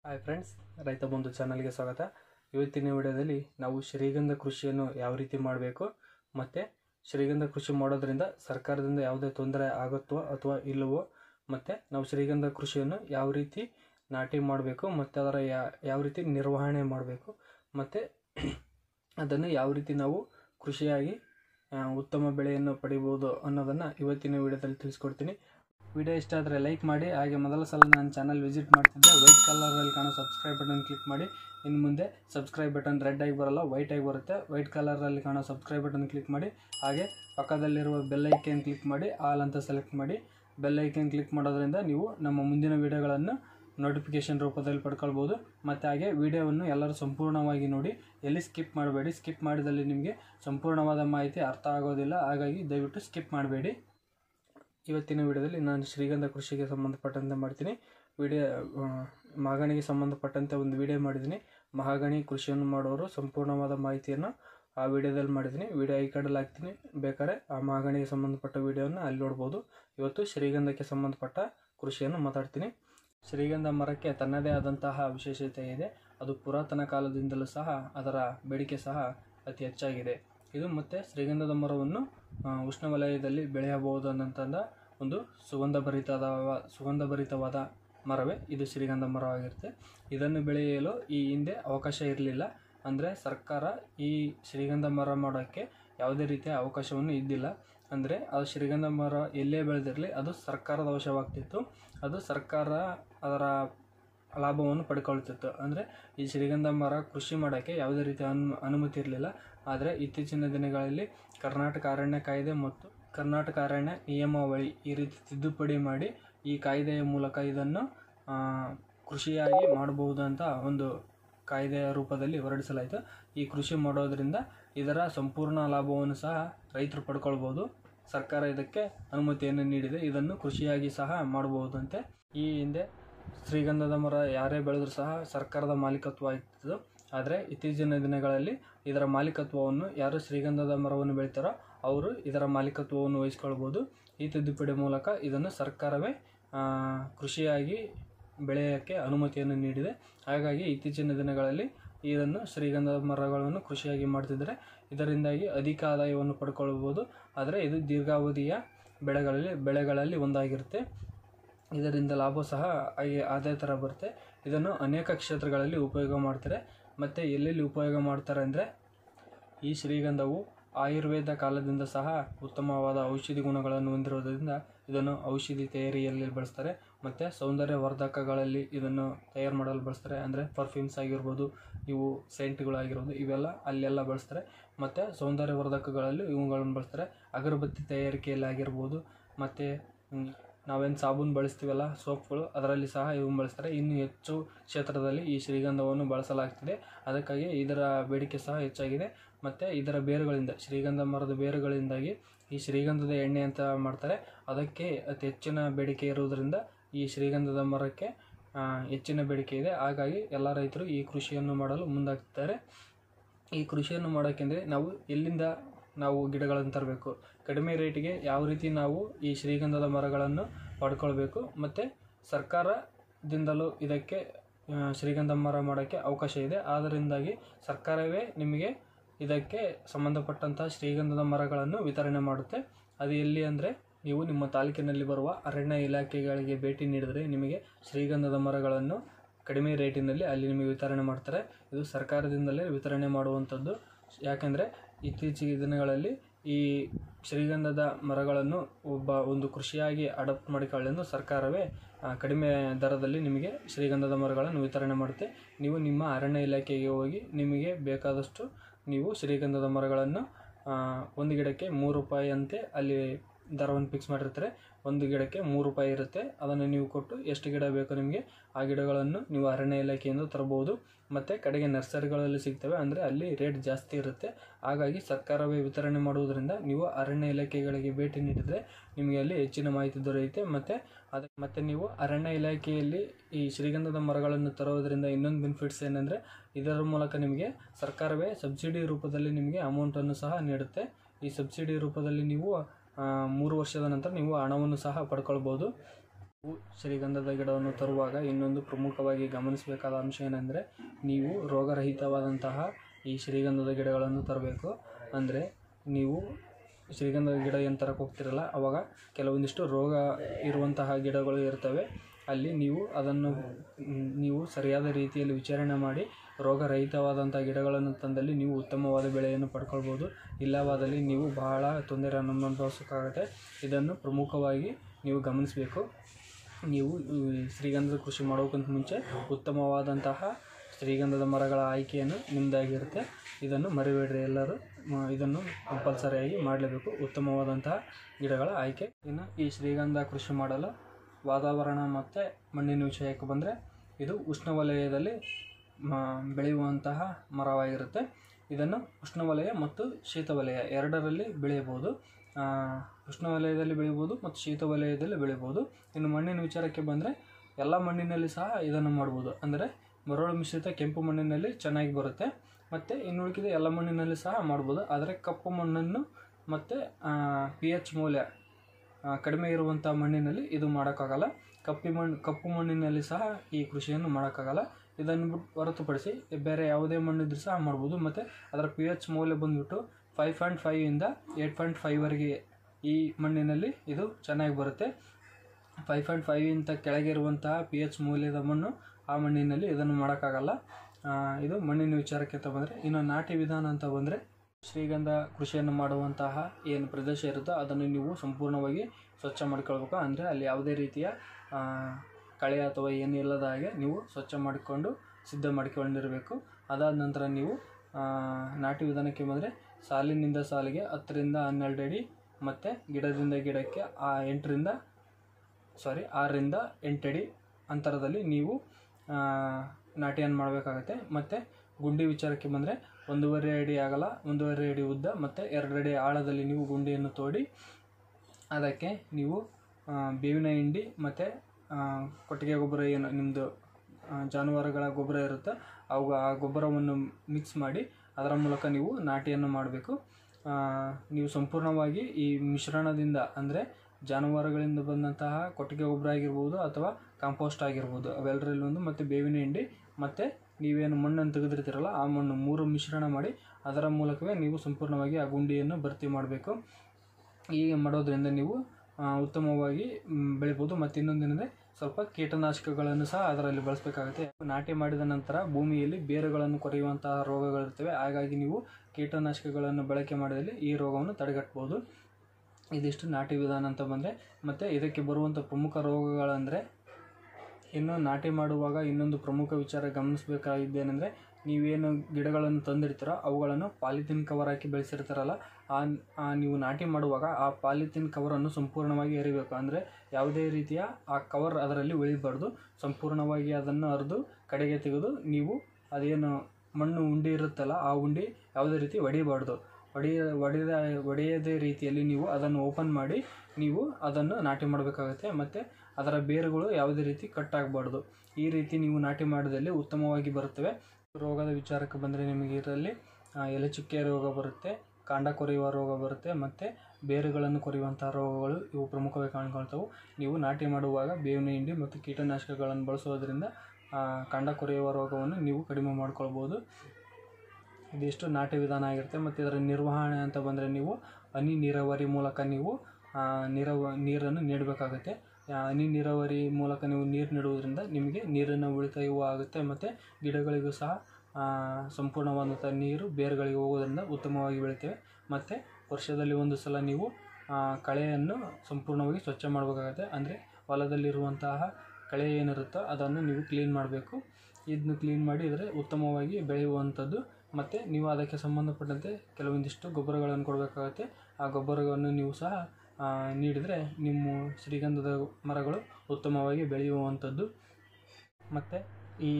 hi friends ರೈತ ಬಂಧು ಚಾನಲ್ಗೆ ಸ್ವಾಗತ ಇವತ್ತಿನ ವಿಡಿಯೋದಲ್ಲಿ ನಾವು ಶ್ರೀಗಂಧ ಕೃಷಿಯನ್ನು ಯಾವ ರೀತಿ ಮಾಡಬೇಕು ಮತ್ತು ಶ್ರೀಗಂಧ ಕೃಷಿ ಮಾಡೋದ್ರಿಂದ ಸರ್ಕಾರದಿಂದ ಯಾವುದೇ ತೊಂದರೆ ಆಗುತ್ತೋ ಅಥವಾ ಇಲ್ಲವೋ ಮತ್ತು ನಾವು ಶ್ರೀಗಂಧ ಕೃಷಿಯನ್ನು ಯಾವ ರೀತಿ ನಾಟಿ ಮಾಡಬೇಕು ಮತ್ತು ಅದರ ಯಾ ಯಾವ ರೀತಿ ನಿರ್ವಹಣೆ ಮಾಡಬೇಕು ಮತ್ತು ಅದನ್ನು ಯಾವ ರೀತಿ ನಾವು ಕೃಷಿಯಾಗಿ ಆ, ಉತ್ತಮ ಬೆಳೆಯನ್ನು ಪಡಿಬೋದು ಅನ್ನೋದನ್ನು ಇವತ್ತಿನ ವಿಡಿಯೋದಲ್ಲಿ ತಿಳಿಸ್ಕೊಡ್ತೀನಿ ವಿಡಿಯೋ ಇಷ್ಟ ಆದರೆ ಲೈಕ್ ಮಾಡಿ ಹಾಗೆ ಮೊದಲ ಸಲ ನನ್ನ ಚಾನಲ್ ವಿಸಿಟ್ ಮಾಡ್ತಿದ್ದೆ ವೈಟ್ ಕಲರಲ್ಲಿ ಕಾಣೋ ಸಬ್ಸ್ಕ್ರೈಬ್ ಬಟನ್ ಕ್ಲಿಕ್ ಮಾಡಿ ಇನ್ನು ಮುಂದೆ ಸಬ್ಸ್ಕ್ರೈಬ್ ಬಟನ್ ರೆಡ್ ಆಗಿ ಬರಲ್ಲ ವೈಟ್ ಆಗಿ ಬರುತ್ತೆ ವೈಟ್ ಕಲರಲ್ಲಿ ಕಾಣೋ ಸಬ್ಸ್ಕ್ರೈಬ್ ಬಟನ್ ಕ್ಲಿಕ್ ಮಾಡಿ ಹಾಗೆ ಪಕ್ಕದಲ್ಲಿರುವ ಬೆಲ್ ಐಕನ್ ಕ್ಲಿಕ್ ಮಾಡಿ ಆಲ್ ಅಂತ ಸೆಲೆಕ್ಟ್ ಮಾಡಿ ಬೆಲ್ ಐಕನ್ ಕ್ಲಿಕ್ ಮಾಡೋದ್ರಿಂದ ನೀವು ನಮ್ಮ ಮುಂದಿನ ವಿಡಿಯೋಗಳನ್ನು ನೋಟಿಫಿಕೇಷನ್ ರೂಪದಲ್ಲಿ ಪಡ್ಕೊಳ್ಬೋದು ಮತ್ತು ಹಾಗೆ ವಿಡಿಯೋವನ್ನು ಎಲ್ಲರೂ ಸಂಪೂರ್ಣವಾಗಿ ನೋಡಿ ಎಲ್ಲಿ ಸ್ಕಿಪ್ ಮಾಡಬೇಡಿ ಸ್ಕಿಪ್ ಮಾಡಿದಲ್ಲಿ ನಿಮಗೆ ಸಂಪೂರ್ಣವಾದ ಮಾಹಿತಿ ಅರ್ಥ ಆಗೋದಿಲ್ಲ ಹಾಗಾಗಿ ದಯವಿಟ್ಟು ಸ್ಕಿಪ್ ಮಾಡಬೇಡಿ ಇವತ್ತಿನ ವಿಡಿಯೋದಲ್ಲಿ ನಾನು ಶ್ರೀಗಂಧ ಕೃಷಿಗೆ ಸಂಬಂಧಪಟ್ಟಂತೆ ಮಾಡ್ತೀನಿ ವಿಡಿಯೋ ಮಹಾಗಣಿಗೆ ಸಂಬಂಧಪಟ್ಟಂತೆ ಒಂದು ವಿಡಿಯೋ ಮಾಡಿದ್ದೀನಿ ಮಹಾಗಣಿ ಕೃಷಿಯನ್ನು ಮಾಡೋರು ಸಂಪೂರ್ಣವಾದ ಮಾಹಿತಿಯನ್ನು ಆ ವಿಡಿಯೋದಲ್ಲಿ ಮಾಡಿದ್ದೀನಿ ವಿಡಿಯೋ ಈ ಕಡೆಯಲ್ಲಿ ಹಾಕ್ತೀನಿ ಬೇಕಾದ್ರೆ ಆ ಮಹಾಗಣಿಗೆ ಸಂಬಂಧಪಟ್ಟ ವಿಡಿಯೋನ ಅಲ್ಲಿ ನೋಡ್ಬೋದು ಇವತ್ತು ಶ್ರೀಗಂಧಕ್ಕೆ ಸಂಬಂಧಪಟ್ಟ ಕೃಷಿಯನ್ನು ಮಾತಾಡ್ತೀನಿ ಶ್ರೀಗಂಧ ಮರಕ್ಕೆ ತನ್ನದೇ ಆದಂತಹ ವಿಶೇಷತೆ ಇದೆ ಅದು ಪುರಾತನ ಕಾಲದಿಂದಲೂ ಸಹ ಅದರ ಬೇಡಿಕೆ ಸಹ ಅತಿ ಹೆಚ್ಚಾಗಿದೆ ಇದು ಮತ್ತು ಶ್ರೀಗಂಧದ ಮರವನ್ನು ಆ, ಉಷ್ಣವಲಯದಲ್ಲಿ ಬೆಳೆಯಬಹುದು ಅನ್ನಂತಂದ ಒಂದು ಸುಗಂಧಭರಿತದ ಸುಗಂಧಭರಿತವಾದ ಮರವೇ ಇದು ಶ್ರೀಗಂಧ ಮರವಾಗಿರುತ್ತೆ ಇದನ್ನು ಬೆಳೆಯಲು ಈ ಹಿಂದೆ ಅವಕಾಶ ಇರಲಿಲ್ಲ ಅಂದರೆ ಸರ್ಕಾರ ಈ ಶ್ರೀಗಂಧ ಮರ ಮಾಡೋಕ್ಕೆ ಯಾವುದೇ ರೀತಿಯ ಅವಕಾಶವನ್ನು ಇದ್ದಿಲ್ಲ ಅಂದರೆ ಅದು ಶ್ರೀಗಂಧ ಮರ ಎಲ್ಲೇ ಬೆಳೆದಿರಲಿ ಅದು ಸರ್ಕಾರದ ವಶವಾಗ್ತಿತ್ತು ಅದು ಸರ್ಕಾರ ಅದರ ಲಾಭವನ್ನು ಪಡ್ಕೊಳ್ತಿತ್ತು ಅಂದರೆ ಈ ಶ್ರೀಗಂಧ ಮರ ಕೃಷಿ ಮಾಡೋಕ್ಕೆ ಯಾವುದೇ ರೀತಿಯ ಅನು ಅನುಮತಿ ಇರಲಿಲ್ಲ ಆದರೆ ಇತ್ತೀಚಿನ ದಿನಗಳಲ್ಲಿ ಕರ್ನಾಟಕ ಅರಣ್ಯ ಕಾಯ್ದೆ ಮತ್ತು ಕರ್ನಾಟಕ ಅರಣ್ಯ ನಿಯಮಾವಳಿ ಈ ರೀತಿ ತಿದ್ದುಪಡಿ ಮಾಡಿ ಈ ಕಾಯ್ದೆಯ ಮೂಲಕ ಇದನ್ನು ಆ, ಕೃಷಿಯಾಗಿ ಮಾಡಬಹುದು ಅಂತ ಒಂದು ಕಾಯ್ದೆಯ ರೂಪದಲ್ಲಿ ಹೊರಡಿಸಲಾಯಿತು ಈ ಕೃಷಿ ಮಾಡೋದರಿಂದ ಇದರ ಸಂಪೂರ್ಣ ಲಾಭವನ್ನು ಸಹ ರೈತರು ಪಡ್ಕೊಳ್ಬೋದು ಸರ್ಕಾರ ಇದಕ್ಕೆ ಅನುಮತಿಯನ್ನು ನೀಡಿದೆ ಇದನ್ನು ಕೃಷಿಯಾಗಿ ಸಹ ಮಾಡಬಹುದಂತೆ ಈ ಹಿಂದೆ ಶ್ರೀಗಂಧದ ಮರ ಯಾರೇ ಬೆಳೆದರೂ ಸಹ ಸರ್ಕಾರದ ಮಾಲೀಕತ್ವ ಇತ್ತು ಆದರೆ ಇತ್ತೀಚಿನ ದಿನಗಳಲ್ಲಿ ಇದರ ಮಾಲೀಕತ್ವವನ್ನು ಯಾರು ಶ್ರೀಗಂಧದ ಮರವನ್ನು ಬೆಳಿತಾರೋ ಅವರು ಇದರ ಮಾಲೀಕತ್ವವನ್ನು ವಹಿಸ್ಕೊಳ್ಬೋದು ಈ ತಿದ್ದುಪಡಿ ಮೂಲಕ ಇದನ್ನು ಸರ್ಕಾರವೇ ಆ, ಕೃಷಿಯಾಗಿ ಬೆಳೆಯೋಕ್ಕೆ ಅನುಮತಿಯನ್ನು ನೀಡಿದೆ ಹಾಗಾಗಿ ಇತ್ತೀಚಿನ ದಿನಗಳಲ್ಲಿ ಇದನ್ನು ಶ್ರೀಗಂಧದ ಮರಗಳನ್ನು ಕೃಷಿಯಾಗಿ ಮಾಡ್ತಿದ್ದಾರೆ ಇದರಿಂದಾಗಿ ಅಧಿಕ ಆದಾಯವನ್ನು ಪಡ್ಕೊಳ್ಬೋದು ಆದರೆ ಇದು ದೀರ್ಘಾವಧಿಯ ಬೆಳೆಗಳಲ್ಲಿ ಬೆಳೆಗಳಲ್ಲಿ ಒಂದಾಗಿರುತ್ತೆ ಇದರಿಂದ ಲಾಭ ಸಹ ಹಾಗೆ ಅದೇ ಥರ ಬರುತ್ತೆ ಇದನ್ನು ಅನೇಕ ಕ್ಷೇತ್ರಗಳಲ್ಲಿ ಉಪಯೋಗ ಮಾಡ್ತಾರೆ ಮತ್ತು ಎಲ್ಲೆಲ್ಲಿ ಉಪಯೋಗ ಮಾಡ್ತಾರೆ ಅಂದರೆ ಈ ಶ್ರೀಗಂಧವು ಆಯುರ್ವೇದ ಕಾಲದಿಂದ ಸಹ ಉತ್ತಮವಾದ ಔಷಧಿ ಗುಣಗಳನ್ನು ಹೊಂದಿರುವುದರಿಂದ ಇದನ್ನು ಔಷಧಿ ತಯಾರಿಯಲ್ಲಿ ಬಳಸ್ತಾರೆ ಮತ್ತು ಸೌಂದರ್ಯ ವರ್ಧಕಗಳಲ್ಲಿ ಇದನ್ನು ತಯಾರು ಮಾಡಲು ಬಳಸ್ತಾರೆ ಅಂದರೆ ಪರ್ಫ್ಯೂಮ್ಸ್ ಆಗಿರ್ಬೋದು ಇವು ಸೆಂಟ್ಗಳಾಗಿರ್ಬೋದು ಇವೆಲ್ಲ ಅಲ್ಲೆಲ್ಲ ಬಳಸ್ತಾರೆ ಮತ್ತು ಸೌಂದರ್ಯ ವರ್ಧಕಗಳಲ್ಲಿ ಇವುಗಳನ್ನು ಬಳಸ್ತಾರೆ ಅಗರಬತ್ತಿ ತಯಾರಿಕೆಯಲ್ಲಿ ಆಗಿರ್ಬೋದು ಮತ್ತು ನಾವೇನು ಸಾಬೂನು ಬಳಸ್ತೀವಲ್ಲ ಸೋಪ್ಗಳು ಅದರಲ್ಲಿ ಸಹ ಇವು ಬಳಸ್ತಾರೆ ಇನ್ನು ಹೆಚ್ಚು ಕ್ಷೇತ್ರದಲ್ಲಿ ಈ ಶ್ರೀಗಂಧವನ್ನು ಬಳಸಲಾಗ್ತಿದೆ ಅದಕ್ಕಾಗಿ ಇದರ ಬೇಡಿಕೆ ಸಹ ಹೆಚ್ಚಾಗಿದೆ ಮತ್ತು ಇದರ ಬೇರುಗಳಿಂದ ಶ್ರೀಗಂಧ ಮರದ ಬೇರುಗಳಿಂದಾಗಿ ಈ ಶ್ರೀಗಂಧದ ಎಣ್ಣೆ ಅಂತ ಮಾಡ್ತಾರೆ ಅದಕ್ಕೆ ಅತಿ ಹೆಚ್ಚಿನ ಬೇಡಿಕೆ ಇರುವುದರಿಂದ ಈ ಶ್ರೀಗಂಧದ ಮರಕ್ಕೆ ಆ, ಹೆಚ್ಚಿನ ಬೇಡಿಕೆ ಇದೆ ಹಾಗಾಗಿ ಎಲ್ಲ ರೈತರು ಈ ಕೃಷಿಯನ್ನು ಮಾಡಲು ಮುಂದಾಗ್ತಿದ್ದಾರೆ ಈ ಕೃಷಿಯನ್ನು ಮಾಡೋಕ್ಕೆಂದರೆ ನಾವು ಎಲ್ಲಿಂದ ನಾವು ಗಿಡಗಳನ್ನು ತರಬೇಕು ಕಡಿಮೆ ರೇಟಿಗೆ ಯಾವ ರೀತಿ ನಾವು ಈ ಶ್ರೀಗಂಧದ ಮರಗಳನ್ನು ಪಡ್ಕೊಳ್ಬೇಕು ಮತ್ತು ಸರ್ಕಾರದಿಂದಲೂ ಇದಕ್ಕೆ ಆ, ಶ್ರೀಗಂಧ ಮರ ಮಾಡೋಕ್ಕೆ ಅವಕಾಶ ಇದೆ ಆದ್ದರಿಂದಾಗಿ ಸರ್ಕಾರವೇ ನಿಮಗೆ ಇದಕ್ಕೆ ಸಂಬಂಧಪಟ್ಟಂತಹ ಶ್ರೀಗಂಧದ ಮರಗಳನ್ನು ವಿತರಣೆ ಮಾಡುತ್ತೆ ಅದು ಎಲ್ಲಿ ಅಂದರೆ ನೀವು ನಿಮ್ಮ ತಾಲೂಕಿನಲ್ಲಿ ಬರುವ ಅರಣ್ಯ ಇಲಾಖೆಗಳಿಗೆ ಭೇಟಿ ನೀಡಿದರೆ ನಿಮಗೆ ಶ್ರೀಗಂಧದ ಮರಗಳನ್ನು ಕಡಿಮೆ ರೇಟಿನಲ್ಲಿ ಅಲ್ಲಿ ನಿಮಗೆ ವಿತರಣೆ ಮಾಡ್ತಾರೆ ಇದು ಸರ್ಕಾರದಿಂದಲೇ ವಿತರಣೆ ಮಾಡುವಂಥದ್ದು ಯಾಕೆಂದರೆ ಇತ್ತೀಚಿನ ದಿನಗಳಲ್ಲಿ ಈ ಶ್ರೀಗಂಧದ ಮರಗಳನ್ನು ಒಬ್ಬ ಒಂದು ಕೃಷಿಯಾಗಿ ಅಡಾಪ್ಟ್ ಮಾಡಿಕೊಳ್ಳೆಂದು ಸರ್ಕಾರವೇ ಆ, ಕಡಿಮೆ ದರದಲ್ಲಿ ನಿಮಗೆ ಶ್ರೀಗಂಧದ ಮರಗಳನ್ನು ವಿತರಣೆ ಮಾಡುತ್ತೆ ನೀವು ನಿಮ್ಮ ಅರಣ್ಯ ಇಲಾಖೆಗೆ ಹೋಗಿ ನಿಮಗೆ ಬೇಕಾದಷ್ಟು ನೀವು ಶ್ರೀಗಂಧದ ಮರಗಳನ್ನು ಆ, ಒಂದು ಗಿಡಕ್ಕೆ ಮೂರು ರೂಪಾಯಿ ಅಂತೆ ಅಲ್ಲಿ ದರವನ್ನು ಫಿಕ್ಸ್ ಮಾಡಿರ್ತಾರೆ ಒಂದು ಗಿಡಕ್ಕೆ ಮೂರು ರೂಪಾಯಿ ಇರುತ್ತೆ ಅದನ್ನು ನೀವು ಕೊಟ್ಟು ಎಷ್ಟು ಗಿಡ ಬೇಕೋ ನಿಮಗೆ ಆ ಗಿಡಗಳನ್ನು ನೀವು ಅರಣ್ಯ ಇಲಾಖೆಯಿಂದ ತರಬಹುದು ಮತ್ತು ಕಡೆಗೆ ನರ್ಸರಿಗಳಲ್ಲಿ ಸಿಗ್ತವೆ ಅಂದರೆ ಅಲ್ಲಿ ರೇಟ್ ಜಾಸ್ತಿ ಇರುತ್ತೆ ಹಾಗಾಗಿ ಸರ್ಕಾರವೇ ವಿತರಣೆ ಮಾಡುವುದರಿಂದ ನೀವು ಅರಣ್ಯ ಇಲಾಖೆಗಳಿಗೆ ಭೇಟಿ ನೀಡಿದರೆ ನಿಮಗೆ ಅಲ್ಲಿ ಹೆಚ್ಚಿನ ಮಾಹಿತಿ ದೊರೆಯುತ್ತೆ ಮತ್ತು ಅದಕ್ಕೆ ಮತ್ತು ನೀವು ಅರಣ್ಯ ಇಲಾಖೆಯಲ್ಲಿ ಈ ಶ್ರೀಗಂಧದ ಮರಗಳನ್ನು ತರೋದರಿಂದ ಇನ್ನೊಂದು ಬೆನಿಫಿಟ್ಸ್ ಏನಂದರೆ ಇದರ ಮೂಲಕ ನಿಮಗೆ ಸರ್ಕಾರವೇ ಸಬ್ಸಿಡಿ ರೂಪದಲ್ಲಿ ನಿಮಗೆ ಅಮೌಂಟನ್ನು ಸಹ ನೀಡುತ್ತೆ ಈ ಸಬ್ಸಿಡಿ ರೂಪದಲ್ಲಿ ನೀವು ಆ, ಮೂರು ವರ್ಷದ ನಂತರ ನೀವು ಹಣವನ್ನು ಸಹ ಪಡ್ಕೊಳ್ಬೋದು ನೀವು ಶ್ರೀಗಂಧದ ಗಿಡವನ್ನು ತರುವಾಗ ಇನ್ನೊಂದು ಪ್ರಮುಖವಾಗಿ ಗಮನಿಸಬೇಕಾದ ಅಂಶ ಏನೆಂದರೆ ನೀವು ರೋಗರಹಿತವಾದಂತಹ ಈ ಶ್ರೀಗಂಧದ ಗಿಡಗಳನ್ನು ತರಬೇಕು ಅಂದರೆ ನೀವು ಶ್ರೀಗಂಧದ ಗಿಡ ಏನು ತರಕ್ಕೆ ಹೋಗ್ತಿರಲ್ಲ ಅವಾಗ ಕೆಲವೊಂದಿಷ್ಟು ರೋಗ ಇರುವಂತಹ ಗಿಡಗಳು ಇರ್ತವೆ ಅಲ್ಲಿ ನೀವು ಅದನ್ನು ಮ್, ನೀವು ಸರಿಯಾದ ರೀತಿಯಲ್ಲಿ ವಿಚಾರಣೆ ಮಾಡಿ ರೋಗರಹಿತವಾದಂಥ ಗಿಡಗಳನ್ನು ತಂದಲ್ಲಿ ನೀವು ಉತ್ತಮವಾದ ಬೆಳೆಯನ್ನು ಪಡ್ಕೊಳ್ಬೋದು ಇಲ್ಲವಾದಲ್ಲಿ ನೀವು ಬಹಳ ತೊಂದರೆಯನ್ನು ಅನುಭವಿಸೋಕ್ಕಾಗುತ್ತೆ ಇದನ್ನು ಪ್ರಮುಖವಾಗಿ ನೀವು ಗಮನಿಸಬೇಕು ನೀವು ಈ ಶ್ರೀಗಂಧದ ಕೃಷಿ ಮಾಡೋಕ್ಕಿಂತ ಮುಂಚೆ ಉತ್ತಮವಾದಂತಹ ಶ್ರೀಗಂಧದ ಮರಗಳ ಆಯ್ಕೆಯನ್ನು ನಿಮ್ಮದಾಗಿರುತ್ತೆ ಇದನ್ನು ಮರಿಬೇಡ್ರಿ ಎಲ್ಲರೂ ಮ- ಇದನ್ನು ಕಂಪಲ್ಸರಿಯಾಗಿ ಮಾಡಲೇಬೇಕು ಉತ್ತಮವಾದಂತಹ ಗಿಡಗಳ ಆಯ್ಕೆ ಇನ್ನು ಈ ಶ್ರೀಗಂಧ ಕೃಷಿ ಮಾಡಲು ವಾತಾವರಣ ಮತ್ತು ಮಣ್ಣಿನ ವಿಷಯಕ್ಕೆ ಬಂದರೆ ಇದು ಉಷ್ಣವಲಯದಲ್ಲಿ ಮ- ಬೆಳೆಯುವಂತಹ ಮರವಾಗಿರುತ್ತೆ ಇದನ್ನು ಉಷ್ಣವಲಯ ಮತ್ತು ಶೀತವಲಯ ಎರಡರಲ್ಲಿ ಬೆಳೆಯಬಹುದು ಆ, ಉಷ್ಣವಲಯದಲ್ಲಿ ಬೆಳೆಯಬಹುದು ಮತ್ತು ಶೀತವಲಯದಲ್ಲಿ ಬೆಳೆಯಬಹುದು ಇನ್ನು ಮಣ್ಣಿನ ವಿಚಾರಕ್ಕೆ ಬಂದರೆ ಎಲ್ಲ ಮಣ್ಣಿನಲ್ಲಿ ಸಹ ಇದನ್ನು ಮಾಡ್ಬೋದು ಅಂದರೆ ಮರಳು ಮಿಶ್ರಿತ ಕೆಂಪು ಮಣ್ಣಿನಲ್ಲಿ ಚೆನ್ನಾಗಿ ಬರುತ್ತೆ ಮತ್ತು ಇನ್ನು ಉಳಿದ ಎಲ್ಲ ಮಣ್ಣಿನಲ್ಲಿ ಸಹ ಮಾಡ್ಬೋದು ಆದರೆ ಕಪ್ಪು ಮಣ್ಣನ್ನು ಮತ್ತು ಪಿ ಎಚ್ ಮೌಲ್ಯ ಆ, ಕಡಿಮೆ ಇರುವಂಥ ಮಣ್ಣಿನಲ್ಲಿ ಇದು ಮಾಡೋಕ್ಕಾಗಲ್ಲ ಕಪ್ಪಿ ಮಣ್ಣು ಕಪ್ಪು ಮಣ್ಣಿನಲ್ಲಿ ಸಹ ಈ ಕೃಷಿಯನ್ನು ಮಾಡೋಕ್ಕಾಗಲ್ಲ ಇದನ್ನು ಬಿಟ್ಟು ಹೊರತುಪಡಿಸಿ ಬೇರೆ ಯಾವುದೇ ಮಣ್ಣಿದ್ರೂ ಸಹ ಮಾಡ್ಬೋದು ಮತ್ತು ಅದರ ಪಿ ಎಚ್ ಮೌಲ್ಯ ಬಂದುಬಿಟ್ಟು ಫೈವ್ ಪಾಯಿಂಟ್ ಫೈವಿಂದ ಏಯ್ಟ್ ಪಾಯಿಂಟ್ ಫೈವ್ವರೆಗೆ ಈ ಮಣ್ಣಿನಲ್ಲಿ ಇದು ಚೆನ್ನಾಗಿ ಬರುತ್ತೆ ಫೈವ್ ಪಾಯಿಂಟ್ ಫೈವಿಂತ ಕೆಳಗೆ ಇರುವಂತಹ ಪಿ ಎಚ್ ಮೌಲ್ಯದ ಮಣ್ಣು ಆ ಮಣ್ಣಿನಲ್ಲಿ ಇದನ್ನು ಮಾಡೋಕ್ಕಾಗಲ್ಲ ಆ, ಇದು ಮಣ್ಣಿನ ವಿಚಾರಕ್ಕೆ ಅಂತ ಬಂದರೆ ಇನ್ನು ನಾಟಿ ವಿಧಾನ ಅಂತ ಬಂದರೆ ಶ್ರೀಗಂಧ ಕೃಷಿಯನ್ನು ಮಾಡುವಂತಹ ಏನು ಪ್ರದೇಶ ಇರುತ್ತೋ ಅದನ್ನು ನೀವು ಸಂಪೂರ್ಣವಾಗಿ ಸ್ವಚ್ಛ ಮಾಡ್ಕೊಳ್ಬೇಕು ಅಂದರೆ ಅಲ್ಲಿ ಯಾವುದೇ ರೀತಿಯ ಆ, ಕಳೆ ಅಥವಾ ಏನು ಇಲ್ಲದ ಹಾಗೆ ನೀವು ಸ್ವಚ್ಛ ಮಾಡಿಕೊಂಡು ಸಿದ್ಧ ಮಾಡಿಕೊಂಡಿರಬೇಕು ಅದಾದ ನಂತರ ನೀವು ಆ, ನಾಟಿ ವಿಧಾನಕ್ಕೆ ಬಂದರೆ ಸಾಲಿನಿಂದ ಸಾಲಿಗೆ ಹತ್ತರಿಂದ ಹನ್ನೆರಡು ಅಡಿ ಮತ್ತು ಗಿಡದಿಂದ ಗಿಡಕ್ಕೆ ಆ ಎಂಟರಿಂದ ಸಾರಿ ಆರರಿಂದ ಎಂಟಡಿ ಅಂತರದಲ್ಲಿ ನೀವು ಆ, ನಾಟಿಯನ್ನು ಮಾಡಬೇಕಾಗತ್ತೆ ಮತ್ತು ಗುಂಡಿ ವಿಚಾರಕ್ಕೆ ಬಂದರೆ ಒಂದೂವರೆ ಅಡಿ ಆಗಲ ಒಂದೂವರೆ ಅಡಿ ಉದ್ದ ಮತ್ತು ಎರಡು ಅಡಿ ಆಳದಲ್ಲಿ ನೀವು ಗುಂಡಿಯನ್ನು ತೋಡಿ ಅದಕ್ಕೆ ನೀವು ಆ, ಬೇವಿನ ಹಿಂಡಿ ಮತ್ತು ಕೊಟ್ಟಿಗೆ ಗೊಬ್ಬರ ಏನು ನಿಮ್ಮದು ಜಾನುವಾರುಗಳ ಗೊಬ್ಬರ ಇರುತ್ತೆ ಅವು ಆ ಗೊಬ್ಬರವನ್ನು ಮಿಕ್ಸ್ ಮಾಡಿ ಅದರ ಮೂಲಕ ನೀವು ನಾಟಿಯನ್ನು ಮಾಡಬೇಕು ನೀವು ಸಂಪೂರ್ಣವಾಗಿ ಈ ಮಿಶ್ರಣದಿಂದ ಅಂದರೆ ಜಾನುವಾರುಗಳಿಂದ ಬಂದಂತಹ ಕೊಟ್ಟಿಗೆ ಗೊಬ್ಬರ ಆಗಿರ್ಬೋದು ಅಥವಾ ಕಾಂಪೋಸ್ಟ್ ಆಗಿರ್ಬೋದು ಅವೆಲ್ಲರಲ್ಲಿ ಒಂದು ಮತ್ತು ಬೇವಿನ ಹಿಂಡಿ ಮತ್ತು ನೀವೇನು ಮಣ್ಣನ್ನು ತೆಗೆದಿರ್ತೀರಲ್ಲ ಆ ಮಣ್ಣು ಮೂರು ಮಿಶ್ರಣ ಮಾಡಿ ಅದರ ಮೂಲಕವೇ ನೀವು ಸಂಪೂರ್ಣವಾಗಿ ಆ ಗುಂಡಿಯನ್ನು ಭರ್ತಿ ಮಾಡಬೇಕು ಹೀಗೆ ಮಾಡೋದ್ರಿಂದ ನೀವು ಆ, ಉತ್ತಮವಾಗಿ ಮ್, ಬೆಳಿಬೋದು ಮತ್ತು ಇನ್ನೊಂದೇನೆಂದರೆ ಸ್ವಲ್ಪ ಕೀಟನಾಶಕಗಳನ್ನು ಸಹ ಅದರಲ್ಲಿ ಬಳಸಬೇಕಾಗುತ್ತೆ ನಾಟಿ ಮಾಡಿದ ನಂತರ ಭೂಮಿಯಲ್ಲಿ ಬೇರುಗಳನ್ನು ಕೊರೆಯುವಂತಹ ರೋಗಗಳಿರ್ತವೆ ಹಾಗಾಗಿ ನೀವು ಕೀಟನಾಶಕಗಳನ್ನು ಬಳಕೆ ಮಾಡಿದಲ್ಲಿ ಈ ರೋಗವನ್ನು ತಡೆಗಟ್ಬೋದು ಇದಿಷ್ಟು ನಾಟಿ ವಿಧಾನ ಅಂತ ಬಂದರೆ ಮತ್ತು ಇದಕ್ಕೆ ಬರುವಂಥ ಪ್ರಮುಖ ರೋಗಗಳಂದರೆ ಇನ್ನು ನಾಟಿ ಮಾಡುವಾಗ ಇನ್ನೊಂದು ಪ್ರಮುಖ ವಿಚಾರ ಗಮನಿಸಬೇಕಾಗಿದ್ದೇನೆಂದರೆ ನೀವೇನು ಗಿಡಗಳನ್ನು ತಂದಿರ್ತೀರೋ ಅವುಗಳನ್ನು ಪಾಲಿಥಿನ್ ಕವರ್ ಹಾಕಿ ಬೆಳೆಸಿರ್ತಾರಲ್ಲ ಆ ಆ ನೀವು ನಾಟಿ ಮಾಡುವಾಗ ಆ ಪಾಲಿಥಿನ್ ಕವರನ್ನು ಸಂಪೂರ್ಣವಾಗಿ ಎರಿಬೇಕು ಅಂದರೆ ಯಾವುದೇ ರೀತಿಯ ಆ ಕವರ್ ಅದರಲ್ಲಿ ಉಳಿಬಾರ್ದು ಸಂಪೂರ್ಣವಾಗಿ ಅದನ್ನು ಅರಿದು ಕಡೆಗೆ ತೆಗೆದು ನೀವು ಅದೇನು ಮಣ್ಣು ಉಂಡೆ ಇರುತ್ತಲ್ಲ ಆ ಉಂಡೆ ಯಾವುದೇ ರೀತಿ ಒಡಿಬಾರ್ದು ಒಡೆಯ ಒಡೆದ ಒಡೆಯದೇ ರೀತಿಯಲ್ಲಿ ನೀವು ಅದನ್ನು ಓಪನ್ ಮಾಡಿ ನೀವು ಅದನ್ನು ನಾಟಿ ಮಾಡಬೇಕಾಗುತ್ತೆ ಮತ್ತು ಅದರ ಬೇರುಗಳು ಯಾವುದೇ ರೀತಿ ಕಟ್ ಆಗಬಾರ್ದು ಈ ರೀತಿ ನೀವು ನಾಟಿ ಮಾಡಿದಲ್ಲಿ ಉತ್ತಮವಾಗಿ ಬರುತ್ತವೆ ರೋಗದ ವಿಚಾರಕ್ಕೆ ಬಂದರೆ ನಿಮಗೆ ಇದರಲ್ಲಿ ಆ, ಎಲೆ ಚುಕ್ಕೆ ರೋಗ ಬರುತ್ತೆ ಕಾಂಡ ಕೊರೆಯುವ ರೋಗ ಬರುತ್ತೆ ಮತ್ತು ಬೇರುಗಳನ್ನು ಕೊರೆಯುವಂಥ ರೋಗಗಳು ಇವು ಪ್ರಮುಖವಾಗಿ ಕಾಣ್ಕೊಳ್ತವೆ ನೀವು ನಾಟಿ ಮಾಡುವಾಗ ಬೇವಿನ ಹಿಂಡಿ ಮತ್ತು ಕೀಟನಾಶಕಗಳನ್ನು ಬಳಸೋದ್ರಿಂದ ಆ, ಕಾಂಡ ಕೊರೆಯುವ ರೋಗವನ್ನು ನೀವು ಕಡಿಮೆ ಮಾಡ್ಕೊಳ್ಬೋದು ಇದಿಷ್ಟು ನಾಟಿ ವಿಧಾನ ಆಗಿರುತ್ತೆ ಮತ್ತು ಇದರ ನಿರ್ವಹಣೆ ಅಂತ ಬಂದರೆ ನೀವು ಹನಿ ನೀರಾವರಿ ಮೂಲಕ ನೀವು ಆ, ನೀರವ ನೀರನ್ನು ನೀಡಬೇಕಾಗುತ್ತೆ ಆ, ಹನಿ ನೀರಾವರಿ ಮೂಲಕ ನೀವು ನೀರು ನೀಡುವುದರಿಂದ ನಿಮಗೆ ನೀರಿನ ಉಳಿತಾಯವೂ ಆಗುತ್ತೆ ಮತ್ತು ಗಿಡಗಳಿಗೂ ಸಹ ಆ, ಸಂಪೂರ್ಣವಾದಂಥ ನೀರು ಬೇರುಗಳಿಗೆ ಹೋಗೋದ್ರಿಂದ ಉತ್ತಮವಾಗಿ ಬೆಳಿತೇವೆ ಮತ್ತು ವರ್ಷದಲ್ಲಿ ಒಂದು ಸಲ ನೀವು ಆ, ಕಳೆಯನ್ನು ಸಂಪೂರ್ಣವಾಗಿ ಸ್ವಚ್ಛ ಮಾಡಬೇಕಾಗತ್ತೆ ಅಂದರೆ ಹೊಲದಲ್ಲಿರುವಂತಹ ಕಳೆ ಏನಿರುತ್ತೋ ಅದನ್ನು ನೀವು ಕ್ಲೀನ್ ಮಾಡಬೇಕು ಇದನ್ನು ಕ್ಲೀನ್ ಮಾಡಿ ಇದ್ರೆ ಉತ್ತಮವಾಗಿ ಬೆಳೆಯುವಂಥದ್ದು ಮತ್ತು ನೀವು ಅದಕ್ಕೆ ಸಂಬಂಧಪಟ್ಟಂತೆ ಕೆಲವೊಂದಿಷ್ಟು ಗೊಬ್ಬರಗಳನ್ನು ಕೊಡಬೇಕಾಗತ್ತೆ ಆ ಗೊಬ್ಬರವನ್ನು ನೀವು ಸಹ ಆ, ನೀಡಿದರೆ ನಿಮ್ಮ ಶ್ರೀಗಂಧದ ಮರಗಳು ಉತ್ತಮವಾಗಿ ಬೆಳೆಯುವಂಥದ್ದು ಮತ್ತು ಈ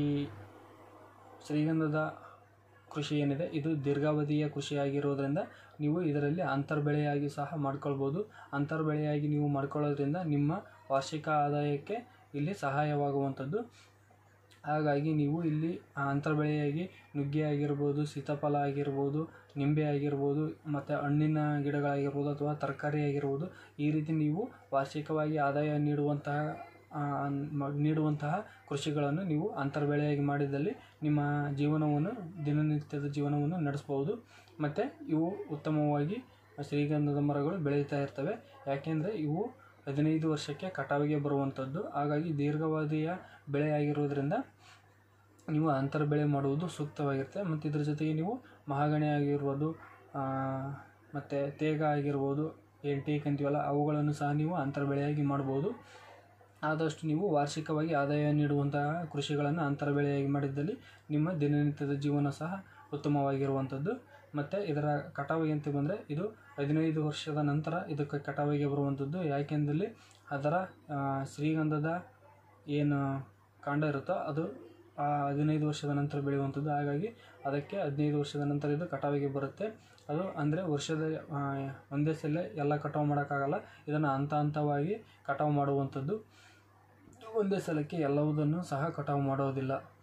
ಶ್ರೀಗಂಧದ ಕೃಷಿ ಏನಿದೆ ಇದು ದೀರ್ಘಾವಧಿಯ ಕೃಷಿಯಾಗಿರೋದ್ರಿಂದ ನೀವು ಇದರಲ್ಲಿ ಅಂತರ್ಬೆಳೆಯಾಗಿ ಸಹ ಮಾಡ್ಕೊಳ್ಬೋದು ಅಂತರ್ಬೆಳೆಯಾಗಿ ನೀವು ಮಾಡ್ಕೊಳ್ಳೋದ್ರಿಂದ ನಿಮ್ಮ ವಾರ್ಷಿಕ ಆದಾಯಕ್ಕೆ ಇಲ್ಲಿ ಸಹಾಯವಾಗುವಂಥದ್ದು ಹಾಗಾಗಿ ನೀವು ಇಲ್ಲಿ ಆ ಅಂತರ್ಬೆಳೆಯಾಗಿ ನುಗ್ಗೆ ಆಗಿರ್ಬೋದು ಸೀತಾಫಲ ಆಗಿರ್ಬೋದು ನಿಂಬೆ ಆಗಿರ್ಬೋದು ಮತ್ತು ಹಣ್ಣಿನ ಗಿಡಗಳಾಗಿರ್ಬೋದು ಅಥವಾ ತರಕಾರಿ ಆಗಿರ್ಬೋದು ಈ ರೀತಿ ನೀವು ವಾರ್ಷಿಕವಾಗಿ ಆದಾಯ ನೀಡುವಂತಹ ಆ, ಮ- ನೀಡುವಂತಹ ಕೃಷಿಗಳನ್ನು ನೀವು ಅಂತರ್ಬೆಳೆಯಾಗಿ ಮಾಡಿದಲ್ಲಿ ನಿಮ್ಮ ಜೀವನವನ್ನು ದಿನನಿತ್ಯದ ಜೀವನವನ್ನು ನಡೆಸ್ಬೋದು ಮತ್ತು ಇವು ಉತ್ತಮವಾಗಿ ಶ್ರೀಗಂಧದ ಮರಗಳು ಬೆಳೀತಾ ಇರ್ತವೆ ಯಾಕೆಂದರೆ ಇವು ಹದಿನೈದು ವರ್ಷಕ್ಕೆ ಕಟಾವಿಗೆ ಬರುವಂಥದ್ದು ಹಾಗಾಗಿ ದೀರ್ಘಾವಧಿಯ ಬೆಳೆಯಾಗಿರುವುದರಿಂದ ನೀವು ಅಂತರ ಬೆಳೆ ಮಾಡುವುದು ಸೂಕ್ತವಾಗಿರುತ್ತೆ ಮತ್ತು ಇದ್ರ ಜೊತೆಗೆ ನೀವು ಮಹಾಗಣಿ ಆಗಿರ್ಬೋದು ಮತ್ತು ತೇಗ ಆಗಿರ್ಬೋದು ಏನು ಟೀಕ್ ಅಂತೀವಲ್ಲ ಅವುಗಳನ್ನು ಸಹ ನೀವು ಅಂತರ ಬೆಳೆಯಾಗಿ ಮಾಡ್ಬೋದು ಆದಷ್ಟು ನೀವು ವಾರ್ಷಿಕವಾಗಿ ಆದಾಯ ನೀಡುವಂತಹ ಕೃಷಿಗಳನ್ನು ಅಂತರ ಬೆಳೆಯಾಗಿ ಮಾಡಿದ್ದಲ್ಲಿ ನಿಮ್ಮ ದಿನನಿತ್ಯದ ಜೀವನ ಸಹ ಉತ್ತಮವಾಗಿರುವಂಥದ್ದು ಮತ್ತು ಇದರ ಕಟಾವಿಗೆ ಅಂತ ಬಂದರೆ ಇದು ಹದಿನೈದು ವರ್ಷದ ನಂತರ ಇದಕ್ಕೆ ಕಟಾವಿಗೆ ಬರುವಂಥದ್ದು ಯಾಕೆಂದಲ್ಲಿ ಅದರ ಆ, ಶ್ರೀಗಂಧದ ಏನು ಕಾಂಡ ಇರುತ್ತೋ ಅದು ಆ ಹದಿನೈದು ವರ್ಷದ ನಂತರ ಬೆಳೆಯುವಂಥದ್ದು ಹಾಗಾಗಿ ಅದಕ್ಕೆ ಹದಿನೈದು ವರ್ಷದ ನಂತರ ಇದು ಕಟಾವಿಗೆ ಬರುತ್ತೆ ಅದು ಅಂದರೆ ವರ್ಷದ ಆ, ಒಂದೇ ಸಲ ಎಲ್ಲ ಕಟಾವು ಮಾಡೋಕ್ಕಾಗಲ್ಲ ಇದನ್ನು ಹಂತ ಹಂತವಾಗಿ ಕಟಾವು ಮಾಡುವಂಥದ್ದು ಒಂದೇ ಸಲಕ್ಕೆ ಎಲ್ಲವುದನ್ನು ಸಹ ಕಟಾವು ಮಾಡೋದಿಲ್ಲ